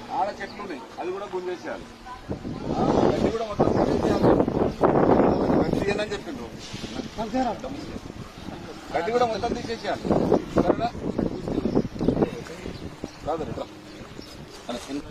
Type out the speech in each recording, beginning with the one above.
ఆడ చెట్లు ఉన్నాయి అది కూడా గుంజేసేయాలి ఆ, గడ్డి కూడా మొత్తం గుంజేసేయాలి గడ్డి తీయనని చెప్పిండ్రు గడ్డి కూడా మొత్తం తీసేసేయాలి సరేనా కాదు రా. అలా చిన్న-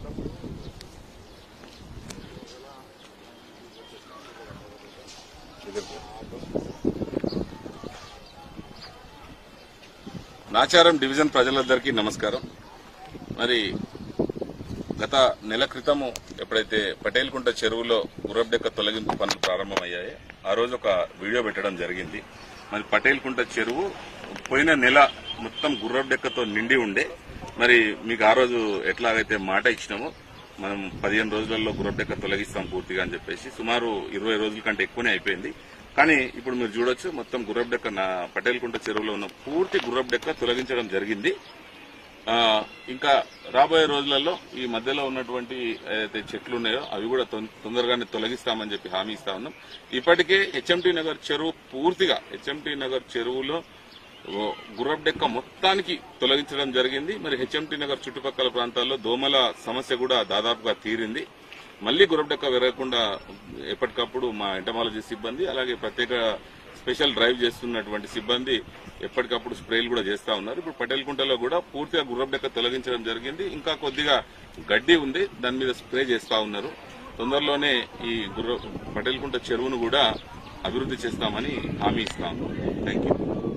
నాచారం డివిజన్ ప్రజలందరికీ నమస్కారం మరి గత నెల క్రితము ఎప్పుడైతే పటేల్కుంట చెరువులో గుర్రబ్డెక్క తొలగింపు పనులు ప్రారంభమయ్యాయో ఆ రోజు ఒక వీడియో పెట్టడం జరిగింది మరి పటేల్కుంట చెరువు పోయిన నెల మొత్తం గుర్రబ్డెక్కతో నిండి ఉండే మరి మీకు ఆ రోజు ఎట్లాగైతే మాట ఇచ్చినామో మనం పదిహేను రోజులలో గుర్రబ్డెక్క తొలగిస్తాం పూర్తిగా అని చెప్పేసి సుమారు ఇరవై రోజుల కంటే ఎక్కువనే అయిపోయింది కానీ ఇప్పుడు మీరు చూడొచ్చు మొత్తం గుర్రబ్డెక్క నా పటేల్కుంట చెరువులో ఉన్న పూర్తి గుర్రబ్డెక్క తొలగించడం జరిగింది ఆ, ఇంకా రాబోయే రోజులలో ఈ మధ్యలో ఉన్నటువంటి ఏదైతే చెట్లు ఉన్నాయో అవి కూడా తొం- తొందరగానే తొలగిస్తామని చెప్పి హామీ ఇస్తా ఉన్నాం ఇప్పటికే హెచ్ఎంటీ నగర్ చెరువు పూర్తిగా హెచ్ఎంటీ నగర్ చెరువులో ఓ గుర్రబ్డెక్క మొత్తానికి తొలగించడం జరిగింది మరి హెచ్ఎంటీ నగర్ చుట్టుపక్కల ప్రాంతాల్లో దోమల సమస్య కూడా దాదాపుగా తీరింది మళ్లీ గుర్రబ్డెక్క పెరగకుండా ఎప్పటికప్పుడు మా ఎంటమాలజీ సిబ్బంది అలాగే ప్రత్యేక స్పెషల్ డ్రైవ్ చేస్తున్నటువంటి సిబ్బంది ఎప్పటికప్పుడు స్ప్రేలు కూడా చేస్తా ఉన్నారు ఇప్పుడు పటేల్కుంటలో కూడా పూర్తిగా గుర్రబ్డెక్క తొలగించడం జరిగింది ఇంకా కొద్దిగా గడ్డి ఉంది దాని మీద స్ప్రే చేస్తా ఉన్నారు తొందరలోనే ఈ గుర్ర పటేల్కుంట చెరువును కూడా అభివృద్ధి చేస్తామని హామీ ఇస్తాము థ్యాంక్ యూ